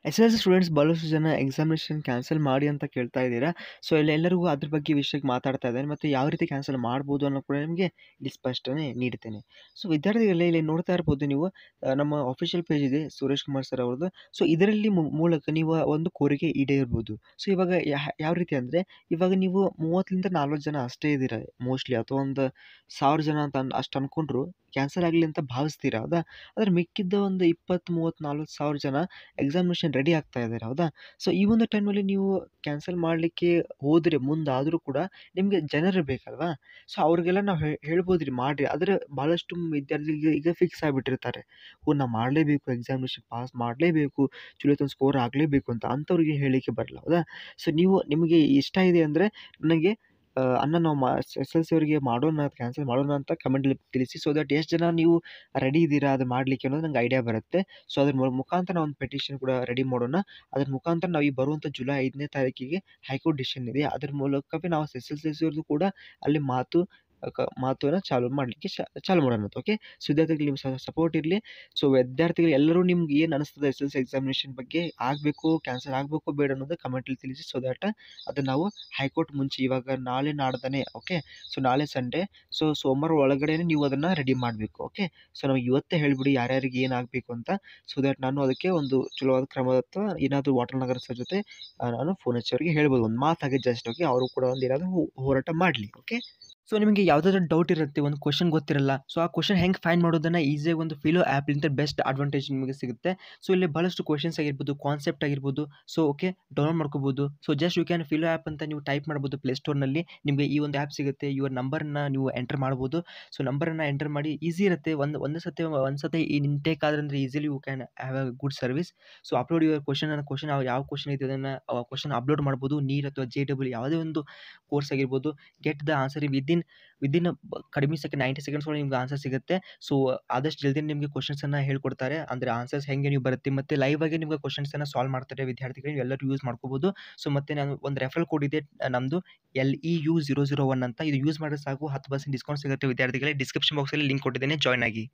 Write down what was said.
S L C students ಬಹಳಷ್ಟು ಜನ examination cancel ಮಾಡಿ ಅಂತ ಕೇಳ್ತಾ ಇದ್ದೀರಾ ಸೊ ಇಲ್ಲಿ ಎಲ್ಲರಿಗೂ ಅದ್ರ ಬಗ್ಗೆ ವಿಷಯಕ್ಕೆ ಮಾತಾಡ್ತಾ ಇದ್ದೇನೆ ಮತ್ತು ಯಾವ ರೀತಿ ಕ್ಯಾನ್ಸಲ್ ಮಾಡ್ಬೋದು ಅನ್ನೋ ಕೂಡ ನಿಮಗೆ ಇಲ್ಲಿ ಸ್ಪಷ್ಟನೆ ನೀಡ್ತೇನೆ ಸೊ ವಿದ್ಯಾರ್ಥಿಗಳೇ ಇಲ್ಲಿ ನೋಡ್ತಾ ಇರ್ಬೋದು ನೀವು ಆ, ನಮ್ಮ ಅಫಿಷಿಯಲ್ ಪೇಜ್ ಇದೆ ಸುರೇಶ್ ಕುಮಾರ್ ಸರ್ ಅವ್ರದ್ದು ಸೊ ಇದರಲ್ಲಿ ಮು- ಮೂಲಕ ನೀವು ಒಂದು ಕೋರಿಕೆ ಈಡೇರ್ಬೋದು ಸೊ ಇವಾಗ ಯಾ- ಯಾವ ರೀತಿ ಅಂದರೆ ಇವಾಗ ನೀವು ಮೂವತ್ತರಿಂದ ನಲ್ವತ್ತು ಜನ ಅಷ್ಟೇ ಇದ್ದೀರಾ ಮೋಸ್ಟ್ಲಿ ಅಥವಾ ಒಂದು ಸಾವಿರ ಜನ ಅಂತ ಅನ್- ಅಷ್ಟು ಅನ್ಕೊಂಡ್ರು ಕ್ಯಾನ್ಸಲ್ ಆಗಲಿ ಅಂತ ಭಾವಿಸ್ತೀರಾ ಹೌದಾ ಆದರೆ ಮಿಕ್ಕಿದ್ದ ಒಂದು ಇಪ್ಪತ್ತು ಮೂವತ್ತು ನಲ್ವತ್ತು ಸಾವಿರ ಜನ ಎಕ್ಸಾಮಿನೇಷನ್ ರೆಡಿ ಆಗ್ತಾ ಇದ್ದಾರೆ ಹೌದಾ ಸೊ ಈ ಒಂದು ಟೈಮಲ್ಲಿ ನೀವು ಕ್ಯಾನ್ಸಲ್ ಮಾಡಲಿಕ್ಕೆ ಹೋದರೆ ಮುಂದಾದರೂ ಕೂಡ ನಿಮಗೆ ಜನರು ಬೇಕಲ್ವಾ ಸೊ ಅವ್ರಿಗೆಲ್ಲ ನಾವು ಹೇಳ್ಬೋದು ರೀ ಮಾಡಿರಿ ಆದರೆ ಭಾಳಷ್ಟು ವಿದ್ಯಾರ್ಥಿಗಳಿಗೆ ಈಗ ಫಿಕ್ಸ್ ಆಗಿಬಿಟ್ಟಿರ್ತಾರೆ ಓ ನಾವು ಮಾಡಲೇಬೇಕು ಎಕ್ಸಾಮಿನೇಷನ್ ಪಾಸ್ ಮಾಡಲೇಬೇಕು ಚಲೋತ್ತೊಂದು ಸ್ಕೋರ್ ಆಗಲೇಬೇಕು ಅಂತ ಅಂಥವ್ರಿಗೆ ಹೇಳಲಿಕ್ಕೆ ಬರಲ್ಲ ಹೌದಾ ಸೊ ನೀವು ನಿಮಗೆ ಇಷ್ಟ ಇದೆ ಅಂದರೆ ನನಗೆ ಆ, ಅನ್ನ ನಾವು ಮಾ ಎಸ್ ಎಲ್ ಸಿ ಅವರಿಗೆ ಮಾಡೋಣ ಕ್ಯಾನ್ಸಲ್ ಮಾಡೋಣ ಅಂತ ಕಮೆಂಟಲ್ಲಿ ತಿಳಿಸಿ ಸೊ ದಟ್ ಎಷ್ಟು ಜನ ನೀವು ರೆಡಿ ಇದ್ದೀರಾ ಅದು ಮಾಡಲಿಕ್ಕೆ ಅನ್ನೋದು ನಂಗೆ ಐಡಿಯಾ ಬರುತ್ತೆ ಸೊ ಅದ್ರ ಮು- ಮುಖಾಂತರ ನಾವು ಒಂದು ಪೆಟಿಷನ್ ಕೂಡ ರೆಡಿ ಮಾಡೋಣ ಅದ್ರ ಮುಖಾಂತರ ನಾವು ಈ ಬರುವಂಥ ಜುಲೈ ಐದನೇ ತಾರೀಕಿಗೆ ಹೈಕೋರ್ಟ್ ಡಿಸಿಷನ್ ಇದೆ ಅದ್ರ ಮೂಲಕವೇ ನಾವು ಎಸ್ ಎಲ್ ಸಿ ಅವ್ರದ್ದು ಕೂಡ ಅಲ್ಲಿ ಮಾತು ಕ ಮಾತನ್ನ ಚಾಲು ಮಾಡಲಿಕ್ಕೆ ಚಾಲು ಮಾಡೋಣ ಅಂತ ಓಕೆ ಸೊ ವಿದ್ಯಾರ್ಥಿಗಳಿಗೆ ನಿಮ್ಮ ಸಪೋರ್ಟ್ ಇರಲಿ ಸೊ ವಿದ್ಯಾರ್ಥಿಗಳು ಎಲ್ಲರೂ ನಿಮ್ಗೆ ಏನು ಅನಿಸ್ತದೆ ಎಸ್ ಎಲ್ ಸಿ ಎಕ್ಸಾಮಿನೇಷನ್ ಬಗ್ಗೆ ಆಗಬೇಕು ಕ್ಯಾನ್ಸಲ್ ಆಗಬೇಕು ಬೇಡ ಅನ್ನೋದು ಕಮೆಂಟಲ್ಲಿ ತಿಳಿಸಿ ಸೊ ದ್ಯಾಟ್ ಅದನ್ನು ನಾವು ಹೈಕೋರ್ಟ್ ಮುಂಚೆ ಇವಾಗ ನಾಳೆ ನಾಡ್ದಾನೆ ಓಕೆ ಸೊ ನಾಳೆ ಸಂಡೇ ಸೊ ಸೋಮವಾರ ಒಳಗಡೆ ನೀವು ಅದನ್ನು ರೆಡಿ ಮಾಡಬೇಕು ಓಕೆ ಸೊ ನಮಗೆ ಇವತ್ತೇ ಹೇಳಿಬಿಡಿ ಯಾರ್ಯಾರಿಗೆ ಏನಾಗಬೇಕು ಅಂತ ಸೊ ದ್ಯಾಟ್ ನಾನು ಅದಕ್ಕೆ ಒಂದು ಚಲೋವಾದ ಕ್ರಮ ಅಥವಾ ಏನಾದರೂ ವಾಟರ್ ನಗರ ಸರ್ ಜೊತೆ ಆ, ನಾನು ಫೋನ್ ಹಚ್ಚಿ ಅವ್ರಿಗೆ ಹೇಳ್ಬೋದು ಒಂದು ಮಾತಾಗಿ ಜಸ್ಟ್ ಓಕೆ ಅವರು ಕೂಡ ಒಂದು ಏನಾದರೂ ಹೋ- ಹೋರಾಟ ಮಾಡಲಿ ಓಕೆ ಸೊ ನಿಮಗೆ ಯಾವುದಾದ್ರೂ ಡೌಟ್ ಇರುತ್ತೆ ಒಂದು ಕ್ವಶನ್ ಗೊತ್ತಿರಲ್ಲ ಸೊ ಆ ಕ್ವಶನ್ ಹೆಂಗೆ ಫೈಂಡ್ ಮಾಡೋದನ್ನು ಈಸಿಯಾಗಿ ಒಂದು ಫಿಲೋ ಆ್ಯಪ್ಲಿಂದ ಬೆಸ್ಟ್ ಅಡ್ವಾಂಟೇಜ್ ನಿಮಗೆ ಸಿಗುತ್ತೆ ಸೊ ಇಲ್ಲಿ ಭಾಳಷ್ಟು ಕ್ವಶನ್ಸ್ ಆಗಿರ್ಬೋದು ಕಾನ್ಸೆಪ್ಟ್ ಆಗಿರ್ಬೋದು ಸೊ ಓಕೆ ಡೌನ್ಲೋಡ್ ಮಾಡ್ಕೋಬೋದು so just you can Filo app ಅಂತ ನೀವು ಟೈಪ್ ಮಾಡ್ಬೋದು ಪ್ಲೇಸ್ಟೋರ್ನಲ್ಲಿ ನಿಮಗೆ ಈ ಒಂದು ಆ್ಯಪ್ ಸಿಗುತ್ತೆ ಇವ್ರ ನಂಬರನ್ನ ನೀವು ಎಂಟರ್ ಮಾಡ್ಬೋದು ಸೊ ನಂಬರನ್ನು ಎಂಟರ್ ಮಾಡಿ ಈಸಿ ಇರುತ್ತೆ ಒಂದು ಒಂದು ಸತಿ ಒಂದು ಸತಿ ಇಂಟೇಕ್ ಆದ್ರೆ ಅಂದರೆ easily you can have a good service so upload your question ಅನ್ನೋ ಕ್ವಶನ್ ಯಾವ ಕ್ವಶನ್ ಇದೆ ಅದನ್ನು ಕ್ವಶನ್ ಅಪ್ಲೋಡ್ ಮಾಡ್ಬೋದು ನೀಟ್ ಅಥವಾ ಜೆ ಡಬ್ಲ್ಯೂ ಯಾವುದೇ ಒಂದು ಕೋರ್ಸ್ ಆಗಿರ್ಬೋದು get the answer within within ಕಡಿಮೆ ಸೆಕೆಂಡ್ ನೈಂಟಿ ಸೆಕೆಂಡ್ಸ್ ಒಳಗೆ ನಿಮ್ಗೆ ಆನ್ಸರ್ ಸಿಗುತ್ತೆ ಸೊ ಆದಷ್ಟು ಜಲ್ದಿ ನಿಮಗೆ ಕ್ವಶನ್ಸನ್ನು ಹೇಳ್ಕೊಡ್ತಾರೆ ಅಂದರೆ ಆನ್ಸರ್ಸ್ ಹೆಂಗೆ ನೀವು ಬರುತ್ತೆ ಮತ್ತು ಲೈವ್ ಆಗಿ ನಿಮಗೆ ಕ್ವಶನ್ಸನ್ನು ಸಾಲ್ವ್ ಮಾಡ್ತಾರೆ ವಿದ್ಯಾರ್ಥಿಗಳು ಎಲ್ಲರೂ ಯೂಸ್ ಮಾಡ್ಕೋಬೋದು ಸೊ ಮತ್ತು ನಾನು ಒಂದು ರೆಫರಲ್ ಕೋಡ್ ಇದೆ ನಮ್ಮದು L E U zero zero one ಅಂತ ಇದು ಯೂಸ್ ಮಾಡಿದ್ರೆ ಸಾಕು ಹತ್ತು ಪರ್ಸೆಂಟ್ ಡಿಸ್ಕೌಂಟ್ ಸಿಗುತ್ತೆ ವಿದ್ಯಾರ್ಥಿಗಳಿಗೆ ಡಿಸ್ಕ್ರಿಪ್ಷನ್ ಬಾಕ್ಸಲ್ಲಿ ಲಿಂಕ್ ಕೊಟ್ಟಿದ್ದೇನೆ ಜಾಯ್ನ್ ಆಗಿ